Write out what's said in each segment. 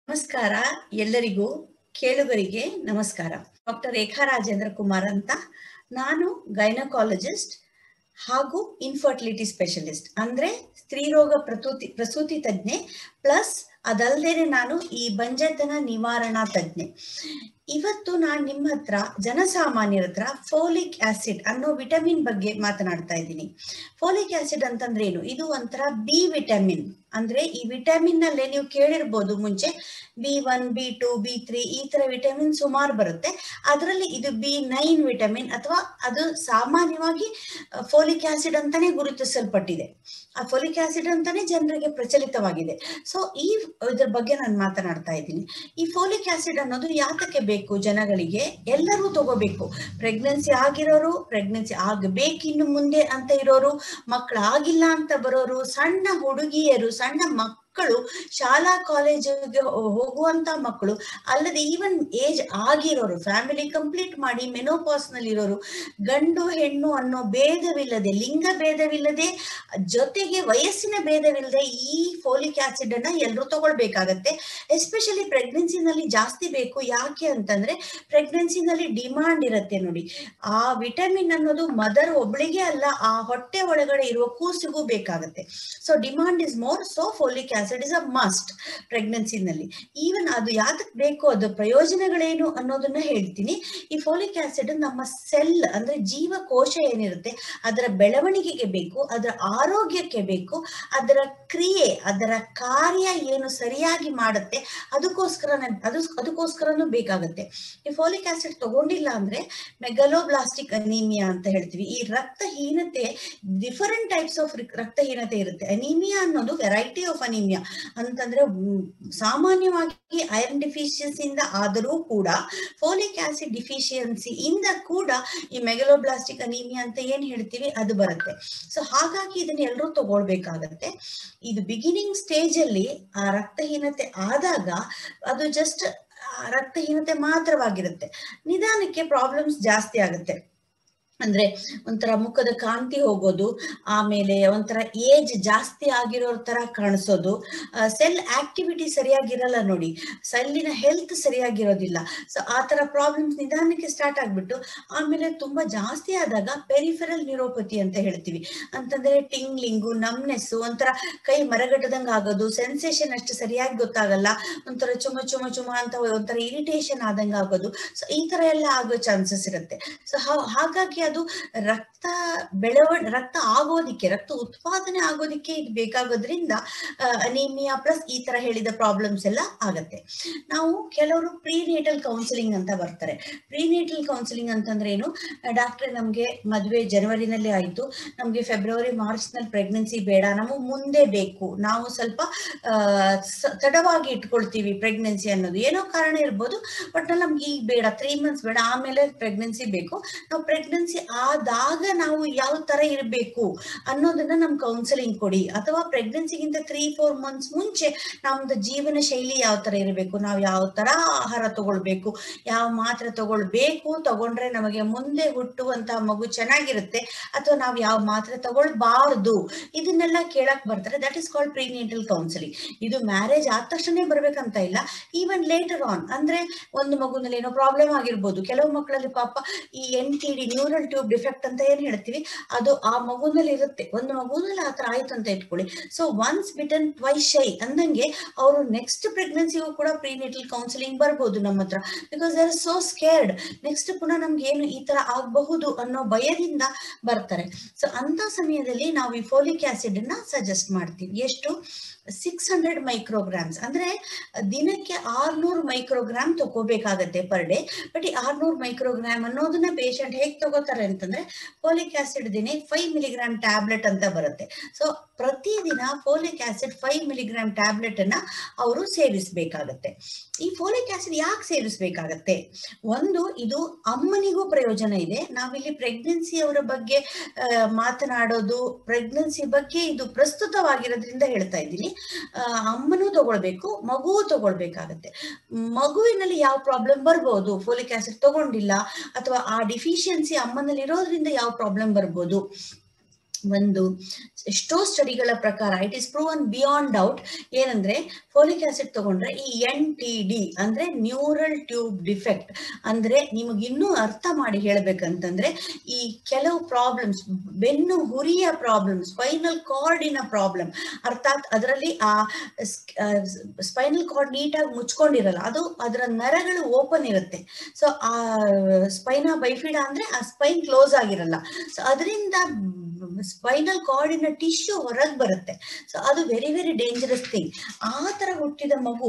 ನಮಸ್ಕಾರ ಎಲ್ಲರಿಗೂ ಕೇಳುಗರಿಗೆ ನಮಸ್ಕಾರ ಡಾಕ್ಟರ್ ರೇಖಾ ರಾಜೇಂದ್ರ ಕುಮಾರ್ ಅಂತ ನಾನು ಗೈನಕಾಲಜಿಸ್ಟ್ ಹಾಗೂ ಇನ್ಫರ್ಟಿಲಿಟಿ ಸ್ಪೆಷಲಿಸ್ಟ್ ಅಂದ್ರೆ ಸ್ತ್ರೀರೋಗ ಪ್ರಸೂತಿ ಪ್ರಸೂತಿ ತಜ್ಞೆ ಪ್ಲಸ್ ಅದಲ್ಲದೆ ನಾನು ಈ ಬಂಜತನ ನಿವಾರಣಾ ತಜ್ಞೆ ಇವತ್ತು ನಾನು ನಿಮ್ಮ ಹತ್ರ ಜನಸಾಮಾನ್ಯರ ಹತ್ರ ಫೋಲಿಕ್ ಆಸಿಡ್ ಅನ್ನೋ ವಿಟಮಿನ್ ಬಗ್ಗೆ ಮಾತನಾಡ್ತಾ ಇದ್ದೀನಿ ಫೋಲಿಕ್ ಆಸಿಡ್ ಅಂತಂದ್ರೆ ಏನು ಇದು ಒಂಥರ ಬಿ ವಿಟಮಿನ್ ಅಂದ್ರೆ ಈ ವಿಟಮಿನ್ ನಲ್ಲೇ ನೀವು ಕೇಳಿರ್ಬೋದು ಮುಂಚೆ B one B two B three ಈ ತರ ವಿಟಮಿನ್ ಸುಮಾರು ಬರುತ್ತೆ ಅದರಲ್ಲಿ ಇದು ಬಿ ನೈನ್ ವಿಟಮಿನ್ ಅಥವಾ ಅದು ಸಾಮಾನ್ಯವಾಗಿ ಫೋಲಿಕ್ ಆಸಿಡ್ ಅಂತಾನೆ ಗುರುತಿಸಲ್ಪಟ್ಟಿದೆ ಆ ಫೋಲಿಕ್ ಆಸಿಡ್ ಅಂತಾನೆ ಜನರಿಗೆ ಪ್ರಚಲಿತವಾಗಿದೆ ಸೊ ಈ ಇದ್ರ ಬಗ್ಗೆ ನಾನು ಮಾತನಾಡ್ತಾ ಇದ್ದೀನಿ ಈ ಫೋಲಿಕ್ ಆಸಿಡ್ ಅನ್ನೋದು ಯಾತಕ್ಕೆ ಬೇಕು ಜನಗಳಿಗೆ ಎಲ್ಲರೂ ತಗೋಬೇಕು ಪ್ರೆಗ್ನೆನ್ಸಿ ಆಗಿರೋರು ಪ್ರೆಗ್ನೆನ್ಸಿ ಆಗಬೇಕಿನ್ನು ಮುಂದೆ ಅಂತ ಇರೋರು ಮಕ್ಕಳಾಗಿಲ್ಲ ಅಂತ ಬರೋರು ಸಣ್ಣ ಹುಡುಗಿಯರು ಸಣ್ಣ ಮಕ್ಕಳು ಶಾಲಾ ಕಾಲೇಜಿಗೆ ಹೋಗುವಂತ ಮಕ್ಕಳು ಅಲ್ಲದೆ ಈವನ್ ಏಜ್ ಆಗಿರೋರು ಫ್ಯಾಮಿಲಿ ಕಂಪ್ಲೀಟ್ ಮಾಡಿ ಮೆನೋಪಾಸ್ ನಲ್ಲಿ ಇರೋರು ಗಂಡು ಹೆಣ್ಣು ಅನ್ನೋ ಭೇದವಿಲ್ಲದೆ ಲಿಂಗ ಭೇದವಿಲ್ಲದೆ ಜೊತೆಗೆ ವಯಸ್ಸಿನ ಭೇದವಿಲ್ಲದೆ ಈ ಫೋಲಿಕ್ ಆಸಿಡ್ ಅನ್ನ ಎಲ್ಲರೂ ತಗೊಳ್ಬೇಕಾಗತ್ತೆ ಎಸ್ಪೆಷಲಿ ಪ್ರೆಗ್ನೆನ್ಸಿನಲ್ಲಿ ಜಾಸ್ತಿ ಬೇಕು ಯಾಕೆ ಅಂತಂದ್ರೆ ಪ್ರೆಗ್ನೆನ್ಸಿನಲ್ಲಿ ಡಿಮಾಂಡ್ ಇರುತ್ತೆ ನೋಡಿ ಆ ವಿಟಮಿನ್ ಅನ್ನೋದು ಮದರ್ ಒಬ್ಳಿಗೆ ಅಲ್ಲ ಆ ಹೊಟ್ಟೆ ಒಳಗಡೆ ಇರುವ ಕೂಸಿಗೂ ಬೇಕಾಗತ್ತೆ so demand is more so folic acid is a must ಪ್ರೆಗ್ನೆನ್ಸಿನಲ್ಲಿ ಈವನ್ ಅದು ಯಾತಕ್ ಬೇಕು ಅದು ಪ್ರಯೋಜನಗಳೇನು ಅನ್ನೋದನ್ನ ಹೇಳ್ತೀನಿ ಈ ಫೋಲಿಕ್ ಆಸಿಡ್ ನಮ್ಮ ಸೆಲ್ ಅಂದ್ರೆ ಜೀವಕೋಶ ಏನಿರುತ್ತೆ ಅದರ ಬೆಳವಣಿಗೆಗೆ ಬೇಕು ಅದರ ಆರೋಗ್ಯಕ್ಕೆ ಬೇಕು ಅದರ ಕ್ರಿಯೆ ಅದರ ಕಾರ್ಯ ಏನು ಸರಿಯಾಗಿ ಮಾಡುತ್ತೆ ಅದಕ್ಕೋಸ್ಕರ ಅದು ಅದಕ್ಕೋಸ್ಕರನೂ ಬೇಕಾಗುತ್ತೆ ಈ ಫೋಲಿಕ್ ಆಸಿಡ್ ತಗೊಂಡಿಲ್ಲ ಅಂದ್ರೆ ಮೆಗಲೋಬ್ಲಾಸ್ಟಿಕ್ ಅನೀಮಿಯಾ ಅಂತ ಹೇಳ್ತೀವಿ ಈ ರಕ್ತಹೀನತೆ ಡಿಫರೆಂಟ್ ಟೈಪ್ಸ್ ಆಫ್ ರಕ್ತಹೀನತೆ ಇರುತ್ತೆ ಅನೀಮಿಯಾ ಅನ್ನೋದು ವೆರೈಟಿ ಆಫ್ ಅನೀಮಿಯಾ ಅಂತಂದ್ರೆ ಸಾಮಾನ್ಯವಾಗಿ ಐರನ್ ಡಿಫಿಷಿಯನ್ಸಿಯಿಂದ ಆದರೂ ಕೂಡ ಫೋಲಿಕ್ ಆಸಿಡ್ ಡಿಫಿಷಿಯನ್ಸಿ ಇಂದ ಕೂಡ ಈ ಮೆಗಲೋಬ್ಲಾಸ್ಟಿಕ್ ಅನೀಮಿಯಾ ಅಂತ ಏನ್ ಹೇಳ್ತೀವಿ ಅದು ಬರುತ್ತೆ ಸೊ ಹಾಗಾಗಿ ಇದನ್ನ ಎಲ್ಲರೂ ತಗೊಳ್ಬೇಕಾಗತ್ತೆ ಇದು ಬಿಗಿನಿಂಗ್ ಸ್ಟೇಜ್ ಅಲ್ಲಿ ಆ ರಕ್ತಹೀನತೆ ಆದಾಗ ಅದು ಜಸ್ಟ್ ರಕ್ತಹೀನತೆ ಮಾತ್ರವಾಗಿರುತ್ತೆ ನಿಧಾನಕ್ಕೆ ಪ್ರಾಬ್ಲಮ್ಸ್ ಜಾಸ್ತಿ ಆಗುತ್ತೆ ಅಂದ್ರೆ ಒಂಥರ ಮುಖದ ಕಾಂತಿ ಹೋಗೋದು ಆಮೇಲೆ ಒಂಥರ ಏಜ್ ಜಾಸ್ತಿ ಆಗಿರೋರ್ ತರ ಕಾಣಿಸೋದು ಸೆಲ್ ಆಕ್ಟಿವಿಟಿ ಸರಿಯಾಗಿರಲ್ಲ ನೋಡಿ ಸೆಲ್ಲಿನ ಹೆಲ್ತ್ ಸರಿಯಾಗಿರೋದಿಲ್ಲ ಸೊ ಆ ತರ ಪ್ರಾಬ್ಲಮ್ಸ್ ನಿಧಾನಕ್ಕೆ ಸ್ಟಾರ್ಟ್ ಆಗ್ಬಿಟ್ಟು ಆಮೇಲೆ ತುಂಬಾ ಜಾಸ್ತಿ ಆದಾಗ ಪೆರಿಫೆರಲ್ ನ್ಯೂರೋಪತಿ ಅಂತ ಹೇಳ್ತೀವಿ ಅಂತಂದ್ರೆ ಟಿಂಗ್ಲಿಂಗು ನಮ್ನೆಸ್ಸು ಒಂಥರ ಕೈ ಮರಗಟ್ಟದಂಗ ಆಗೋದು ಸೆನ್ಸೇಷನ್ ಅಷ್ಟು ಸರಿಯಾಗಿ ಗೊತ್ತಾಗಲ್ಲ ಒಂಥರ ಚುಮ ಚುಮ ಚುಮ ಅಂತ ಒಂಥರ ಇರಿಟೇಷನ್ ಆದಂಗ ಆಗೋದು ಸೊ ಈ ತರ ಎಲ್ಲ ಆಗೋ ಚಾನ್ಸಸ್ ಇರುತ್ತೆ ಸೊ ಹಾಗಾಗಿ ಅದು ರಕ್ತ ಬೆಳವ ರಕ್ತ ಆಗೋದಿಕ್ಕೆ ರಕ್ತ ಉತ್ಪಾದನೆ ಆಗೋದಿಕ್ಕೆ ಇದು ಬೇಕಾಗೋದ್ರಿಂದ ಅನಿಮಿಯಾ ಪ್ಲಸ್ ಈ ತರ ಹೇಳಿದ ಪ್ರಾಬ್ಲಮ್ಸ್ ಎಲ್ಲ ಆಗತ್ತೆ ನಾವು ಕೆಲವರು ಪ್ರೀನೇಟಲ್ ಕೌನ್ಸಿಲಿಂಗ್ ಅಂತ ಬರ್ತಾರೆ ಪ್ರೀನೇಟಲ್ ಕೌನ್ಸಿಲಿಂಗ್ ಅಂತಂದ್ರೆ ಏನು ಡಾಕ್ಟ್ರೆ ನಮ್ಗೆ ಮದುವೆ ಜನವರಿನಲ್ಲಿ ಆಯ್ತು ನಮ್ಗೆ ಫೆಬ್ರವರಿ ಮಾರ್ಚ್ ನಲ್ಲಿ ಪ್ರೆಗ್ನೆನ್ಸಿ ಬೇಡ ನಮಗ್ ಮುಂದೆ ಬೇಕು ನಾವು ಸ್ವಲ್ಪ ತಡವಾಗಿ ಇಟ್ಕೊಳ್ತೀವಿ ಪ್ರೆಗ್ನೆನ್ಸಿ ಅನ್ನೋದು ಏನೋ ಕಾರಣ ಇರ್ಬೋದು ಬಟ್ ನಮ್ಗೆ ಈಗ ಬೇಡ ತ್ರೀ ಮಂತ್ಸ್ ಬೇಡ ಆಮೇಲೆ ಪ್ರೆಗ್ನೆನ್ಸಿ ಬೇಕು ನಾವು ಪ್ರೆಗ್ನೆನ್ಸಿ ಆದಾಗ ನಾವು ಯಾವ ತರ ಇರಬೇಕು ಅನ್ನೋದನ್ನ ನಮ್ ಕೌನ್ಸಿಲಿಂಗ್ ಕೊಡಿ ಅಥವಾ ಪ್ರೆಗ್ನೆನ್ಸಿಗಿಂತ ತ್ರೀ ಫೋರ್ ಮಂತ್ಸ್ ಮುಂಚೆ ನಮ್ದು ಜೀವನ ಶೈಲಿ ಯಾವ ತರ ಇರಬೇಕು ನಾವು ಯಾವ ತರ ಆಹಾರ ತಗೊಳ್ಬೇಕು ಯಾವ ಮಾತ್ರೆ ತಗೊಳ್ಬೇಕು ತಗೊಂಡ್ರೆ ನಮಗೆ ಮುಂದೆ ಹುಟ್ಟುವಂತ ಮಗು ಚೆನ್ನಾಗಿರುತ್ತೆ ಅಥವಾ ನಾವು ಯಾವ ಮಾತ್ರೆ ತಗೊಳ್ಬಾರ್ದು ಇದನ್ನೆಲ್ಲ ಕೇಳಕ್ ಬರ್ತಾರೆ that is called prenatal counselling ಇದು ಮ್ಯಾರೇಜ್ ಆದ ತಕ್ಷಣ ಬರ್ಬೇಕಂತ ಇಲ್ಲ ಈವನ್ ಲೇಟರ್ ಆನ್ ಅಂದ್ರೆ ಒಂದು ಮಗುನಲ್ಲಿ ಏನೋ ಪ್ರಾಬ್ಲಮ್ ಆಗಿರ್ಬೋದು ಕೆಲವು ಮಕ್ಕಳಲ್ಲಿ ಪಾಪ ಈ N T D neural tube defect ಅಂತ ಏನ್ ಹೇಳ್ತೀವಿ ಅದು ಆ ಮಗುನಲ್ಲಿ ಇರುತ್ತೆ ಒಂದು ಮಗುನಲ್ಲಿ ಆತರ ಆಯ್ತು ಅಂತ ಇಟ್ಕೊಳ್ಳಿ so once bitten twice shy ಅಂದಂಗೆ ಅವರು ನೆಕ್ಸ್ಟ್ ಪ್ರೆಗ್ನೆನ್ಸಿಗೂ ಕೂಡ ಪ್ರೀನೇಟಲ್ ಕೌನ್ಸಿಲಿಂಗ್ ಬರ್ಬೋದು ನಮ್ಮ ಹತ್ರ because they're so scared next ಪುನಃ ನಮ್ಗೆ ಏನು ಈ ತರ ಆಗಬಹುದು ಅನ್ನೋ ಭಯದಿಂದ ಬರ್ತಾರೆ ಸೊ ಅಂತ ಸಮಯದಲ್ಲಿ ನಾವು ಈ ಫೋಲಿಕ್ ಆಸಿಡ್ ಅನ್ನ ಸಜೆಸ್ಟ್ ಮಾಡ್ತೀವಿ ಎಷ್ಟು ಸಿಕ್ಸ್ ಹಂಡ್ರೆಡ್ ಮೈಕ್ರೋಗ್ರಾಮ್ಸ್ ಅಂದ್ರೆ ದಿನಕ್ಕೆ ಆರ್ನೂರು ಮೈಕ್ರೋಗ್ರಾಮ್ ತಗೋಬೇಕಾಗತ್ತೆ ಪರ್ ಡೇ ಬಟ್ ಈ ಆರ್ನೂರು ಮೈಕ್ರೋಗ್ರಾಮ್ ಅನ್ನೋದನ್ನ ಪೇಷಂಟ್ ಹೇಗೆ ತಗೋತಾರೆ ಅಂತಂದ್ರೆ ಫೋಲಿಕ್ ಆಸಿಡ್ ದಿನ ಫೈವ್ ಮಿಲಿಗ್ರಾಮ್ ಟ್ಯಾಬ್ಲೆಟ್ ಅಂತ ಬರುತ್ತೆ ಸೊ ಪ್ರತಿದಿನ folic acid five milligram tablet ಅನ್ನ ಅವರು ಸೇವಿಸಬೇಕಾಗತ್ತೆ ಈ ಫೋಲಿಕ್ ಆಸಿಡ್ ಯಾಕೆ ಸೇವಿಸಬೇಕಾಗತ್ತೆ ಒಂದು ಇದು ಅಮ್ಮನಿಗೂ ಪ್ರಯೋಜನ ಇದೆ ನಾವಿಲ್ಲಿ ಪ್ರೆಗ್ನೆನ್ಸಿ ಅವರ ಬಗ್ಗೆ ಮಾತನಾಡೋದು ಪ್ರೆಗ್ನೆನ್ಸಿ ಬಗ್ಗೆ ಇದು ಪ್ರಸ್ತುತವಾಗಿರೋದ್ರಿಂದ ಹೇಳ್ತಾ ಇದ್ದೀನಿ ಅಮ್ಮನೂ ತಗೊಳ್ಬೇಕು ಮಗುವು ತಗೊಳ್ಬೇಕಾಗತ್ತೆ ಮಗುವಿನಲ್ಲಿ ಯಾವ ಪ್ರಾಬ್ಲಮ್ ಬರ್ಬೋದು ಫೋಲಿಕ್ ಆಸಿಡ್ ತಗೊಂಡಿಲ್ಲ ಅಥವಾ ಆ ಡಿಫಿಷಿಯನ್ಸಿ ಅಮ್ಮನಲ್ಲಿ ಇರೋದ್ರಿಂದ ಯಾವ ಪ್ರಾಬ್ಲಮ್ ಬರ್ಬೋದು ಒಂದು ಎಷ್ಟೋ ಸ್ಟಡಿಗಳ ಪ್ರಕಾರ it is proven beyond doubt ಏನಂದ್ರೆ ಫೋಲಿಕ್ ಆಸಿಡ್ ತಗೊಂಡ್ರೆ ಈ ಎನ್ ಟಿ ಡಿ ಅಂದ್ರೆ ನ್ಯೂರಲ್ ಟ್ಯೂಬ್ ಡಿಫೆಕ್ಟ್ ಅಂದ್ರೆ ನಿಮಗೆ ಇನ್ನೂ ಅರ್ಥ ಮಾಡಿ ಹೇಳ್ಬೇಕಂತಂದ್ರೆ ಈ ಕೆಲವು ಪ್ರಾಬ್ಲಮ್ಸ್ ಬೆನ್ನು ಹುರಿಯ ಪ್ರಾಬ್ಲಮ್ ಸ್ಪೈನಲ್ ಕಾರ್ಡಿನ ಪ್ರಾಬ್ಲಮ್ ಅರ್ಥಾತ್ ಅದರಲ್ಲಿ ಆ ಸ್ಪೈನಲ್ ಕಾರ್ಡ್ ನೀಟಾಗಿ ಮುಚ್ಕೊಂಡಿರಲ್ಲ ಅದು ಅದರ ನರಗಳು ಓಪನ್ ಇರುತ್ತೆ ಸೊ ಆ ಸ್ಪೈನಾ ಬೈಫಿಡ ಅಂದ್ರೆ ಆ ಸ್ಪೈನ್ ಕ್ಲೋಸ್ ಆಗಿರಲ್ಲ ಸೊ ಅದರಿಂದ ಸ್ಪೈನಲ್ ಕಾರ್ಡಿನ ಟಿಶ್ಯೂ ಹೊರಗೆ ಬರುತ್ತೆ ಸೊ ಅದು ವೆರಿ ವೆರಿ ಡೇಂಜರಸ್ ಥಿಂಗ್ ಆ ತರ ಹುಟ್ಟಿದ ಮಗು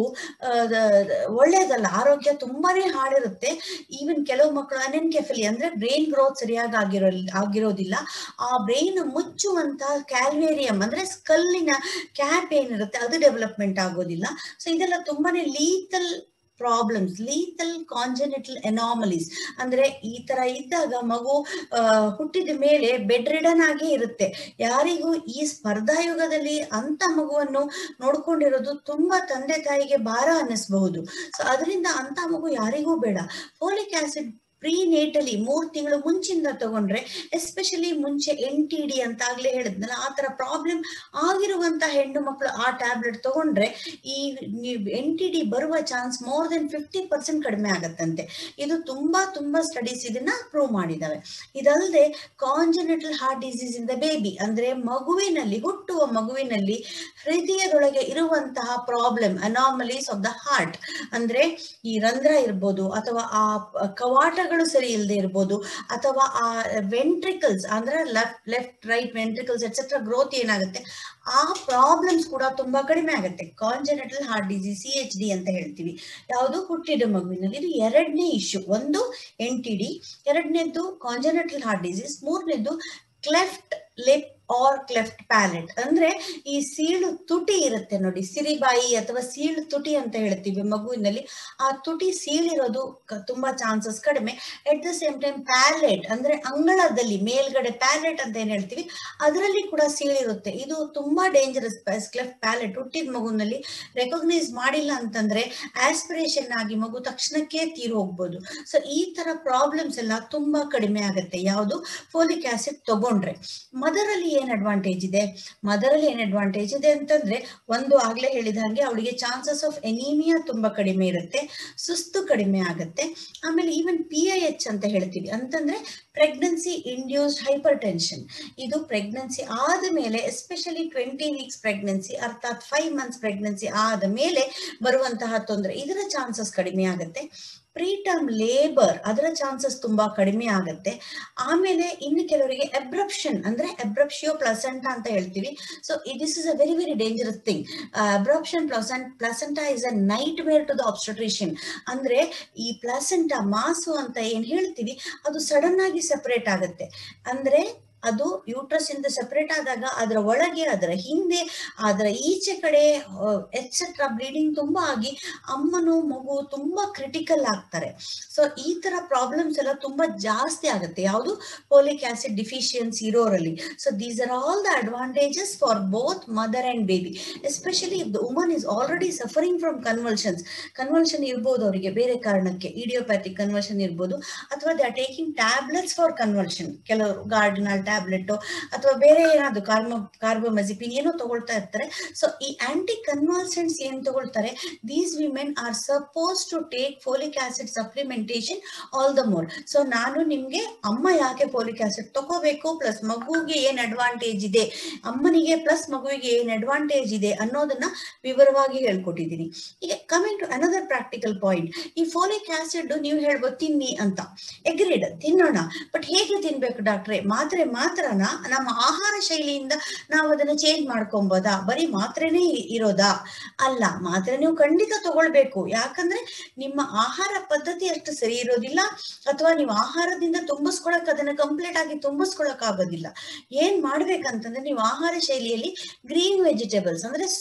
ಒಳ್ಳೇದಲ್ಲ ಆರೋಗ್ಯ ತುಂಬಾನೇ ಹಾಡಿರುತ್ತೆ ಈವನ್ ಕೆಲವು ಮಕ್ಕಳು ಅನೆನ್ಕೆಫಲಿ ಅಂದ್ರೆ ಬ್ರೈನ್ ಗ್ರೋತ್ ಸರಿಯಾಗಿ ಆಗಿರೋ ಆಗಿರೋದಿಲ್ಲ ಆ ಬ್ರೈನ್ ಮುಚ್ಚುವಂತ ಕ್ಯಾಲ್ವೇರಿಯಂ ಅಂದ್ರೆ ಸ್ಕಲ್ಲಿನ ಕ್ಯಾಪ್ ಏನಿರುತ್ತೆ ಅದು ಡೆವಲಪ್ಮೆಂಟ್ ಆಗೋದಿಲ್ಲ ಸೊ ಇದೆಲ್ಲ ತುಂಬಾನೇ ಲೀತಲ್ ಪ್ರಾಬ್ಲಮ್ಸ್ ಲೀತಲ್ ಕಾಂಜೆನಿಟಲ್ ಎನಾಮಲೀಸ್ ಅಂದ್ರೆ ಈ ತರ ಇದ್ದಾಗ ಮಗು ಹುಟ್ಟಿದ ಮೇಲೆ ಬೆಡ್ ರಿಡನ್ ಆಗೇ ಇರುತ್ತೆ ಯಾರಿಗೂ ಈ ಸ್ಪರ್ಧಾಯುಗದಲ್ಲಿ ಅಂತ ಮಗುವನ್ನು ನೋಡ್ಕೊಂಡಿರೋದು ತುಂಬಾ ತಂದೆ ತಾಯಿಗೆ ಭಾರ ಅನ್ನಿಸಬಹುದು ಸೊ ಅದರಿಂದ ಅಂತ ಮಗು ಯಾರಿಗೂ ಬೇಡ ಫೋಲಿಕ್ ಆಸಿಡ್ ಪ್ರೀ ನೇಟಲಿ ಮೂರ್ ತಿಂಗಳು ಮುಂಚಿಂದ ತಗೊಂಡ್ರೆ ಎಸ್ಪೆಷಲಿ ಮುಂಚೆ ಎನ್ ಟಿ ಡಿ ಅಂತ ಆಗ್ಲೇ ಹೇಳಿದ್ನಲ್ಲ ಆ ತರ ಪ್ರಾಬ್ಲಮ್ ಆಗಿರುವಂತ ಹೆಣ್ಣು ಮಕ್ಕಳು ಆ ಟ್ಯಾಬ್ಲೆಟ್ ತಗೊಂಡ್ರೆ ಈ ಎನ್ ಟಿ ಡಿ ಬರುವ chance more than fifty percent ಕಡಿಮೆ ಆಗತ್ತಂತೆ ಇದು ತುಂಬಾ ತುಂಬಾ ಸ್ಟಡೀಸ್ ಇದನ್ನ ಪ್ರೂವ್ ಮಾಡಿದಾವೆ ಇದಲ್ಲದೆ ಕಾಂಜನೆಟಲ್ ಹಾರ್ಟ್ ಡಿಸೀಸ್ ಇಂದ ಬೇಬಿ ಅಂದ್ರೆ ಮಗುವಿನಲ್ಲಿ ಹುಟ್ಟುವ ಮಗುವಿನಲ್ಲಿ ಹೃದಯದೊಳಗೆ ಇರುವಂತಹ problem anomalies of the heart ಅಂದ್ರೆ ಈ ರಂಧ್ರ ಇರ್ಬೋದು ಅಥವಾ ಆ ಕವಾಟಗಳು ಸರಿ ಇಲ್ಲದೆ ಇರ್ಬೋದು ಅಥವಾ ಆ ವೆಂಟ್ರಿಕಲ್ಸ್ ಅಂದ್ರೆ left left right ventricles etcetera growth ಏನಾಗುತ್ತೆ ಆ ಪ್ರಾಬ್ಲಮ್ಸ್ ಕೂಡ ತುಂಬಾ ಕಡಿಮೆ ಆಗುತ್ತೆ congenital heart disease C H D ಅಂತ ಹೇಳ್ತೀವಿ ಯಾವುದು ಹುಟ್ಟಿದ ಮಗುವಿನಲ್ಲಿ ಇದು ಎರಡನೇ ಇಶ್ಯೂ ಒಂದು ಎನ್ ಟಿ ಡಿ ಎರಡನೇದ್ದು ಕಾಂಜೆನೆಟಲ್ ಹಾರ್ಟ್ ಡಿಸೀಸ್ ಮೂರನೇದ್ದು cleft lip or cleft palate ಅಂದ್ರೆ ಈ ಸೀಳು ತುಟಿ ಇರುತ್ತೆ ನೋಡಿ ಸಿರಿಬಾಯಿ ಅಥವಾ ಸೀಳು ತುಟಿ ಅಂತ ಹೇಳ್ತೀವಿ ಮಗುವಿನಲ್ಲಿ ಆ ತುಟಿ ಸೀಳಿರೋದು ತುಂಬಾ ಚಾನ್ಸಸ್ ಕಡಿಮೆ at the same time palate ಅಂದ್ರೆ ಅಂಗಳದಲ್ಲಿ ಮೇಲ್ಗಡೆ ಪ್ಯಾಲೆಟ್ ಅಂತ ಏನ್ ಹೇಳ್ತೀವಿ ಅದರಲ್ಲಿ ಕೂಡ ಸೀಳಿರುತ್ತೆ ಇದು ತುಂಬಾ ಡೇಂಜರಸ್ ಕ್ಲೆಫ್ಟ್ ಪ್ಯಾಲೆಟ್ ಹುಟ್ಟಿದ ಮಗುವಿನಲ್ಲಿ ರೆಕಗ್ನೈಸ್ ಮಾಡಿಲ್ಲ ಅಂತಂದ್ರೆ ಆಸ್ಪಿರೇಷನ್ ಆಗಿ ಮಗು ತಕ್ಷಣಕ್ಕೆ ತೀರು ಹೋಗ್ಬೋದು ಸೊ ಈ ತರ ಪ್ರಾಬ್ಲಮ್ಸ್ ಎಲ್ಲ ತುಂಬಾ ಕಡಿಮೆ ಆಗುತ್ತೆ ಯಾವುದು ಫೋಲಿಕ್ ಆಸಿಡ್ ತಗೊಂಡ್ರೆ ಮದರಲ್ಲಿ ಏನ್ ಅಡ್ವಾಂಟೇಜ್ ಇದೆ ಮದರಲ್ಲಿ ಏನ್ ಅಡ್ವಾಂಟೇಜ್ ಇದೆ ಅಂತಂದ್ರೆ ಒಂದು ಆಗ್ಲೇ ಹೇಳಿದ ಹಾಗೆ ಅವಳಿಗೆ ಚಾನ್ಸಸ್ ಆಫ್ ಎನೀಮಿಯಾ ತುಂಬಾ ಕಡಿಮೆ ಇರುತ್ತೆ ಸುಸ್ತು ಕಡಿಮೆ ಆಗುತ್ತೆ ಆಮೇಲೆ ಈವನ್ ಪಿ ಐ ಎಚ್ ಅಂತ ಹೇಳ್ತೀವಿ ಅಂತಂದ್ರೆ ಪ್ರೆಗ್ನೆನ್ಸಿ ಇಂಡ್ಯೂಸ್ಡ್ ಹೈಪರ್ ಟೆನ್ಷನ್ ಇದು ಪ್ರೆಗ್ನೆನ್ಸಿ ಆದ ಮೇಲೆ ಎಸ್ಪೆಷಲಿ ಟ್ವೆಂಟಿ ವೀಕ್ಸ್ ಪ್ರೆಗ್ನೆನ್ಸಿ ಅರ್ಥಾತ್ ಫೈವ್ ಮಂತ್ಸ್ ಪ್ರೆಗ್ನೆನ್ಸಿ ಆದ ಮೇಲೆ ಬರುವಂತಹ ತೊಂದರೆ ಇದರ ಚಾನ್ಸಸ್ ಕಡಿಮೆ ಆಗುತ್ತೆ ಪ್ರೀಟರ್ಮ್ ಲೇಬರ್ ಅದರ ಚಾನ್ಸಸ್ ತುಂಬಾ ಕಡಿಮೆ ಆಗುತ್ತೆ ಆಮೇಲೆ ಇನ್ನು ಕೆಲವರಿಗೆ ಎಬ್ರಪ್ಷನ್ ಅಂದ್ರೆ ಎಬ್ರಪ್ಷಿಯೋ ಪ್ಲಸೆಂಟಾ ಅಂತ ಹೇಳ್ತೀವಿ so this is a very very dangerous thing abruption placenta placenta is a nightmare to the obstetrician ಅಂದ್ರೆ ಈ ಪ್ಲಸೆಂಟಾ ಮಾಸು ಅಂತ ಏನ್ ಹೇಳ್ತೀವಿ ಅದು ಸಡನ್ ಆಗಿ ಸೆಪರೇಟ್ ಆಗುತ್ತೆ ಅಂದ್ರೆ ಅದು ಯೂಟ್ರಸ್ ಇಂದ ಸೆಪರೇಟ್ ಆದಾಗ ಅದರ ಒಳಗೆ ಅದರ ಹಿಂದೆ ಅದರ ಈಚೆ ಕಡೆ ಎಕ್ಸೆಟ್ರಾ ಬ್ಲೀಡಿಂಗ್ ತುಂಬಾ ಆಗಿ ಅಮ್ಮನು ಮಗು ತುಂಬಾ ಕ್ರಿಟಿಕಲ್ ಆಗ್ತಾರೆ ಸೊ ಈ ತರ ಪ್ರಾಬ್ಲಮ್ಸ್ ಎಲ್ಲ ತುಂಬಾ ಜಾಸ್ತಿ ಆಗುತ್ತೆ ಯಾವುದು ಫೋಲಿಕ್ ಆಸಿಡ್ ಡಿಫಿಷಿಯನ್ಸಿ ಇರೋರಲ್ಲಿ so these are all the advantages for both mother and baby especially the woman is already suffering from convulsions convulsion ಇರ್ಬೋದು ಅವರಿಗೆ ಬೇರೆ ಕಾರಣಕ್ಕೆ ಇಡಿಯೋಪ್ಯಾಥಿಕ್ ಕನ್ವಲ್ಷನ್ ಇರ್ಬೋದು ಅಥವಾ they are taking tablets for convulsion ಕೆಲವರು Gardenal tablet ಅಥವಾ ಬೇರೆ ಏನಾದ್ರು ಕಾರ್ಬೋ ಕಾರ್ಬೋಮಜಿಪಿನ್ ಏನೋ ತಗೊಳ್ತಾ ಇರ್ತಾರೆ ಸೊ ಈ ಆಂಟಿ ಕನ್ವಾಲ್ಸೆಂಟ್ಸ್ ಏನ್ ತಗೊಳ್ತಾರೆ these women are suppose to take folic acid supplementation all the more so ನಾನು ನಿಮ್ಗೆ ಅಮ್ಮ ಯಾಕೆ ಫೋಲಿಕ್ ಆಸಿಡ್ ತಗೋಬೇಕು ಪ್ಲಸ್ ಮಗುವಿಗೆ ಏನ್ ಅಡ್ವಾಂಟೇಜ್ ಇದೆ ಅಮ್ಮನಿಗೆ ಪ್ಲಸ್ ಮಗುವಿಗೆ ಏನ್ ಅಡ್ವಾಂಟೇಜ್ ಇದೆ ಅನ್ನೋದನ್ನ ವಿವರವಾಗಿ ಹೇಳ್ಕೊಟ್ಟಿದ್ದೀನಿ ಈಗ coming to another practical point ಈ ಫೋಲಿಕ್ ಆಸಿಡ್ ನೀವು ಹೇಳ್ಬೋದು ತಿನ್ನಿ ಅಂತ ಎಗ್ರಿಡ್ ತಿನ್ನೋಣ ಬಟ್ ಹೇಗೆ ತಿನ್ಬೇಕು ಡಾಕ್ಟ್ರೆ ಮಾತ್ರೆ ಮಾತ್ರನ ನಮ್ಮ ಆಹಾರ ಶೈಲಿಯಿಂದ ನಾವು ಅದನ್ನ ಚೇಂಜ್ ಮಾಡ್ಕೊಬೋದಾ ಬರೀ ಮಾತ್ರೆನೇ ಇರೋದಾ ಅಲ್ಲ ಮಾತ್ರೆ ನೀವು ಖಂಡಿತ ತಗೊಳ್ಬೇಕು ಯಾಕಂದ್ರೆ ನಿಮ್ಮ ಆಹಾರ ಪದ್ಧತಿ ಅಷ್ಟು ಸರಿ ಇರೋದಿಲ್ಲ ಅಥವಾ ನೀವು ಆಹಾರದಿಂದ ತುಂಬಿಸ್ಕೊಳಕ್ ಅದನ್ನ ಕಂಪ್ಲೀಟ್ ಆಗಿ ತುಂಬಿಸ್ಕೊಳಕ್ ಆಗೋದಿಲ್ಲ ಏನ್ ಮಾಡ್ಬೇಕಂತಂದ್ರೆ ನೀವು ಆಹಾರ ಶೈಲಿಯಲ್ಲಿ ಗ್ರೀನ್ ವೆಜಿಟೇಬಲ್ಸ್ ಅಂದ್ರೆ ಸೊಪ್ಪು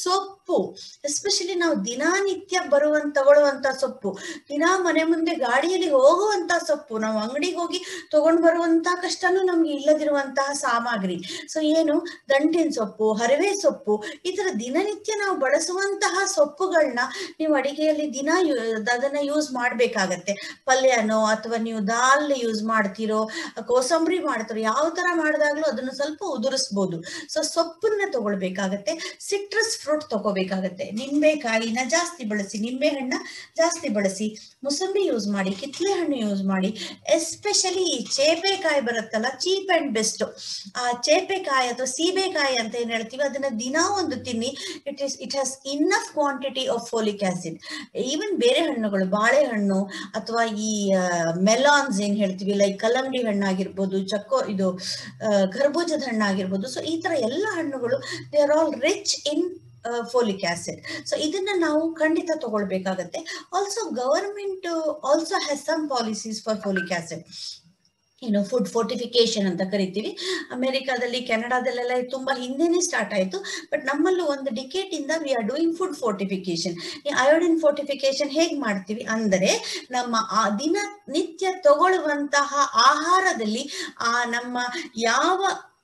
ಸೊಪ್ಪು ಎಸ್ಪೆಷಲಿ ನಾವು ದಿನಾನಿತ್ಯ ಬರುವಂತ ತಗೊಳ್ಳುವಂತ ಸೊಪ್ಪು ದಿನಾ ಮನೆ ಮುಂದೆ ಗಾಡಿಯಲ್ಲಿ ಹೋಗುವಂತ ಸೊಪ್ಪು ನಾವು ಅಂಗಡಿಗೆ ಹೋಗಿ ತಗೊಂಡ್ ಬರುವಂತ ಕಷ್ಟನೂ ನಮ್ಗೆ ಇಲ್ಲದಿರುವಂತಹ ಸಾಮಗ್ರಿ ಸೊ ಏನು ದಂಟಿನ ಸೊಪ್ಪು ಹರವೆ ಸೊಪ್ಪು ಈ ತರ ದಿನನಿತ್ಯ ನಾವು ಬಳಸುವಂತಹ ಸೊಪ್ಪುಗಳನ್ನ ನೀವು ಅಡಿಗೆಯಲ್ಲಿ ದಿನ ಯು- ಅದನ್ನ ಯೂಸ್ ಮಾಡ್ಬೇಕಾಗತ್ತೆ ಪಲ್ಯನೋ ಅಥವಾ ನೀವು ದಾಲ್ ಯೂಸ್ ಮಾಡ್ತಿರೋ ಕೋಸಂಬರಿ ಮಾಡ್ತಿರೋ ಯಾವ ತರ ಮಾಡಿದಾಗ್ಲೂ ಅದನ್ನ ಸ್ವಲ್ಪ ಉದುರಿಸ್ಬೋದು ಸೊ ಸೊಪ್ಪನ್ನ ತಗೊಳ್ಬೇಕಾಗತ್ತೆ ಸಿಟ್ರಸ್ ಫ್ರೂಟ್ ತಗೋಬೇಕಾಗತ್ತೆ ನಿಂಬೆಕಾಯಿನ ಜಾಸ್ತಿ ಬಳಸಿ ನಿಂಬೆ ಹಣ್ಣ ಜಾಸ್ತಿ ಬಳಸಿ ಮುಸಂಬಿ ಯೂಸ್ ಮಾಡಿ ಕಿತ್ಲೆ ಹಣ್ಣು ಯೂಸ್ ಮಾಡಿ ಎಸ್ಪೆಷಲಿ ಈ ಚೇಪೆಕಾಯಿ ಬರುತ್ತಲ್ಲ ಚೀಪ್ ಅಂಡ್ ಬೆಸ್ಟ್ ಆ ಚೇಪೆಕಾಯಿ ಅಥವಾ ಸೀಬೆಕಾಯಿ ಅಂತ ಏನ್ ಹೇಳ್ತೀವಿ ಅದನ್ನ ದಿನಾ ಒಂದು ತಿನ್ನಿ it is it has enough quantity of folic acid even ಬೇರೆ ಹಣ್ಣುಗಳು ಬಾಳೆಹಣ್ಣು ಅಥವಾ ಈ ಮೆಲಾನ್ಸ್ ಏನ್ ಹೇಳ್ತೀವಿ ಲೈಕ್ ಕಲ್ಲಂಗಡಿ ಹಣ್ಣಾಗಿರ್ಬೋದು ಚಕ್ಕೋ ಇದು ಆ, ಖರ್ಬೂಜದ ಹಣ್ಣಾಗಿರ್ಬೋದು ಸೊ ಈ ತರ ಎಲ್ಲ ಹಣ್ಣುಗಳು they are all rich in folic acid so ಇದನ್ನ ನಾವು ಖಂಡಿತ ತಗೊಳ್ಬೇಕಾಗತ್ತೆ also government also has some policies for folic acid ಏನು ಫುಡ್ ಫೋರ್ಟಿಫಿಕೇಶನ್ ಅಂತ ಕರಿತೀವಿ ಅಮೆರಿಕಾದಲ್ಲಿ ಕೆನಡಾದಲ್ಲೆಲ್ಲ ಇದು ತುಂಬಾ ಹಿಂದೆನೆ ಸ್ಟಾರ್ಟ್ ಆಯ್ತು ಬಟ್ ನಮ್ಮಲ್ಲೂ ಒಂದು ಡಿಕೇಟ್ ಇಂದ we are doing food fortification ಈ ಅಯೋಡಿನ್ ಫೋರ್ಟಿಫಿಕೇಶನ್ ಹೇಗ್ ಮಾಡ್ತೀವಿ ಅಂದರೆ ನಮ್ಮ ಆ ದಿನ ನಿತ್ಯ ತಗೊಳ್ಳುವಂತಹ ಆಹಾರದಲ್ಲಿ ಆ ನಮ್ಮ ಯಾವ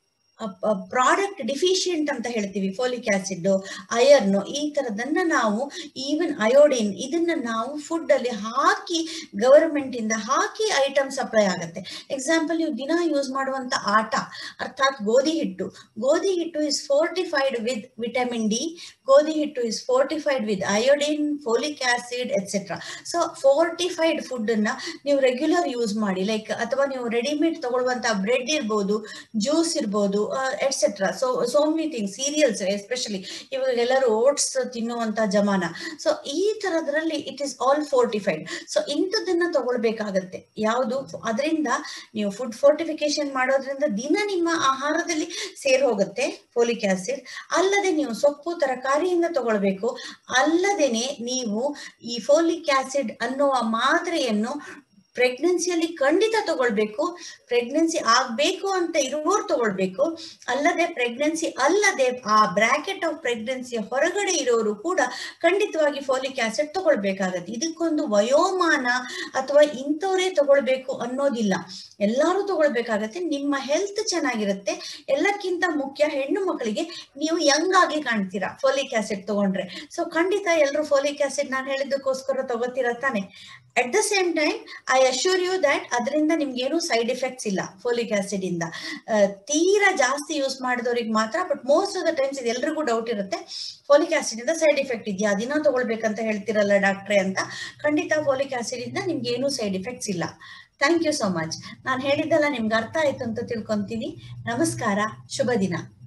ಪ್ರಾಡಕ್ಟ್ ಡಿಫಿಷಿಯಂಟ್ ಅಂತ ಹೇಳ್ತೀವಿ ಫೋಲಿಕ್ ಆಸಿಡ್ ಐರನ್ ಈ ತರದನ್ನ ನಾವು ಈವನ್ ಅಯೋಡಿನ್ ಇದನ್ನ ನಾವು ಫುಡ್ ಅಲ್ಲಿ ಹಾಕಿ ಗವರ್ಮೆಂಟ್ ಇಂದ ಹಾಕಿ ಐಟಮ್ ಸಪ್ಲೈ ಆಗುತ್ತೆ ಎಕ್ಸಾಂಪಲ್ ನೀವು ದಿನ ಯೂಸ್ ಮಾಡುವಂತ ಆಟ ಅರ್ಥಾತ್ ಗೋಧಿ ಹಿಟ್ಟು ಗೋಧಿ ಹಿಟ್ಟು is fortified with vitamin D ಗೋಧಿ ಹಿಟ್ಟು is fortified with iodine folic acid etcetera so fortified food ಅನ್ನ ನೀವು ರೆಗ್ಯುಲರ್ ಯೂಸ್ ಮಾಡಿ ಲೈಕ್ ಅಥವಾ ನೀವು ರೆಡಿಮೇಡ್ ತಗೊಳ್ಳುವಂತ ಬ್ರೆಡ್ ಇರ್ಬೋದು ಜ್ಯೂಸ್ ಇರ್ಬೋದು etcetera so so many thing cereals especially ಇವಾಗ ಎಲ್ಲರೂ ಓಟ್ಸ್ ತಿನ್ನುವಂತ ಜಮಾನ ಸೊ ಈ ತರದ್ರಲ್ಲಿ it is all fortified so ಇಂಥದ್ದನ್ನ ತಗೊಳ್ಬೇಕಾಗತ್ತೆ ಯಾವುದು ಅದರಿಂದ ನೀವು ಫುಡ್ ಫೋರ್ಟಿಫಿಕೇಶನ್ ಮಾಡೋದ್ರಿಂದ ದಿನ ನಿಮ್ಮ ಆಹಾರದಲ್ಲಿ ಸೇರ್ ಹೋಗುತ್ತೆ ಫೋಲಿಕ್ ಆಸಿಡ್ ಅಲ್ಲದೆ ನೀವು ಸೊಪ್ಪು ತರಕಾರಿಯಿಂದ ತಗೊಳ್ಬೇಕು ಅಲ್ಲದೇನೆ ನೀವು ಈ ಫೋಲಿಕ್ ಆಸಿಡ್ ಅನ್ನುವ ಮಾತ್ರೆಯನ್ನು ಪ್ರೆಗ್ನೆನ್ಸಿಯಲ್ಲಿ ಖಂಡಿತ ತಗೊಳ್ಬೇಕು ಪ್ರೆಗ್ನೆನ್ಸಿ ಆಗ್ಬೇಕು ಅಂತ ಇರುವವ್ರು ತಗೊಳ್ಬೇಕು ಅಲ್ಲದೆ ಪ್ರೆಗ್ನೆನ್ಸಿ ಅಲ್ಲದೆ ಆ ಬ್ರಾಕೆಟ್ ಆಫ್ ಪ್ರೆಗ್ನೆನ್ಸಿ ಹೊರಗಡೆ ಇರೋರು ಕೂಡ ಖಂಡಿತವಾಗಿ ಫೋಲಿಕ್ ಆಸಿಡ್ ತಗೊಳ್ಬೇಕಾಗತ್ತೆ ಇದಕ್ಕೊಂದು ವಯೋಮಾನ ಅಥವಾ ಇಂಥವರೇ ತಗೊಳ್ಬೇಕು ಅನ್ನೋದಿಲ್ಲ ಎಲ್ಲರೂ ತಗೊಳ್ಬೇಕಾಗತ್ತೆ ನಿಮ್ಮ ಹೆಲ್ತ್ ಚೆನ್ನಾಗಿರುತ್ತೆ ಎಲ್ಲಕ್ಕಿಂತ ಮುಖ್ಯ ಹೆಣ್ಣು ಮಕ್ಕಳಿಗೆ ನೀವು ಯಂಗ್ ಆಗಿ ಕಾಣ್ತೀರಾ ಫೋಲಿಕ್ ಆಸಿಡ್ ತಗೊಂಡ್ರೆ ಸೊ ಖಂಡಿತ ಎಲ್ಲರೂ ಫೋಲಿಕ್ ಆಸಿಡ್ ನಾನು ಹೇಳಿದ್ದಕ್ಕೋಸ್ಕರ ತಗೋತೀರಾ ತಾನೆ at the same time I assure you that ಅದರಿಂದ ನಿಮ್ಗೆ ಏನು ಸೈಡ್ ಎಫೆಕ್ಟ್ಸ್ ಇಲ್ಲ ಫೋಲಿಕ್ ಆಸಿಡ್ ಇಂದ ಆ, ತೀರಾ ಜಾಸ್ತಿ ಯೂಸ್ ಮಾಡಿದವ್ರಿಗೆ ಮಾತ್ರ but most of the times ಇದು ಎಲ್ರಿಗೂ ಡೌಟ್ ಇರುತ್ತೆ ಫೋಲಿಕ್ ಆಸಿಡ್ ಇಂದ ಸೈಡ್ ಎಫೆಕ್ಟ್ ಇದೆಯಾ ದಿನ ತಗೊಳ್ಬೇಕಂತ ಹೇಳ್ತಿರಲ್ಲ ಡಾಕ್ಟ್ರೆ ಅಂತ ಖಂಡಿತ ಫೋಲಿಕ್ ಆಸಿಡ್ ಇಂದ ನಿಮ್ಗೆ ಏನು ಸೈಡ್ ಎಫೆಕ್ಟ್ಸ್ ಇಲ್ಲ ಥ್ಯಾಂಕ್ ಯು ಸೋ ಮಚ್ ನಾನು ಹೇಳಿದ್ದೆಲ್ಲ ನಿಮ್ಗೆ ಅರ್ಥ ಆಯ್ತು ಅಂತ ತಿಳ್ಕೊಂತೀನಿ ನಮಸ್ಕಾರ ಶುಭ ದಿನ